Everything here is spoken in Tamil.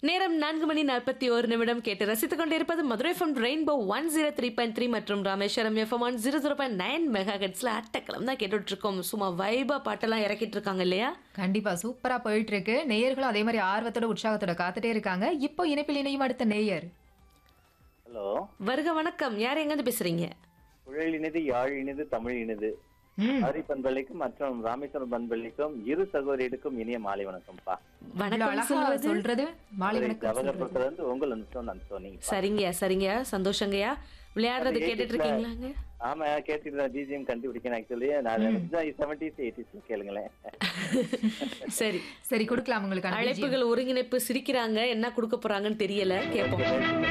நேரம் நான்கு மணி நாற்பத்தி ஒரு நிமிடம் கேட்டு ரசித்துக் கொண்டிருப்பது Madurai FM rainbow one zero three point three மற்றும் Rameswaram FM one zero zero point nine mega ஹெட்ஸ்ல அட்டக்கிழமை தான் கேட்டுட்டு இருக்கோம் சும்மா வைபா பாட்டெல்லாம் இறக்கிட்டு இருக்காங்க இல்லையா கண்டிப்பா சூப்பரா போயிட்டு இருக்கு நேயர்களும் அதே மாதிரி ஆர்வத்தோட உற்சாகத்தோட காத்துட்டே இருக்காங்க இப்போ இணைப்பில் இணையும் அடுத்த நேயர் ஹலோ வருக வணக்கம் யார் எங்கேருந்து பேசுறீங்க குழல் இனிது யாழ் இனிது தமிழ் இனிது ம், மதுரை பண்பள்ளிக்கும் மற்றும் ராமேஸ்வரம் பண்பள்ளிக்கும் இரு சகோதரிகளுக்கும் இனிய மாலை வணக்கம்ப்பா இவ்வளவு வணக்கம் அழகா சொல்வது சொல்றது மாலை மதுரை வணக்கம் சொல்றது. ஜவஹர்புரத்துல இருந்து உங்கள் அனுசோன் அனுசோனி சரிங்கய்யா சரிங்கய்யா சந்தோஷங்கய்யா விளையாடுறது அது கேட்டுட்டு இருக்கீங்களாங்க ஆமா கேட்டுட்டு பிஜிஎம் கண்டுபிடிக்கணும் ஆக்சுவலி நான் செவன்டிஸ் எயிட்டிஸ் கேளுங்களேன் சரி சரி கொடுக்கலாம் உங்களுக்கு அழைப்புகள் ஒருங்கிணைப்பு சிரிக்கிறாங்க என்ன கொடுக்க போறாங்கன்னு தெரியல கேட்போம்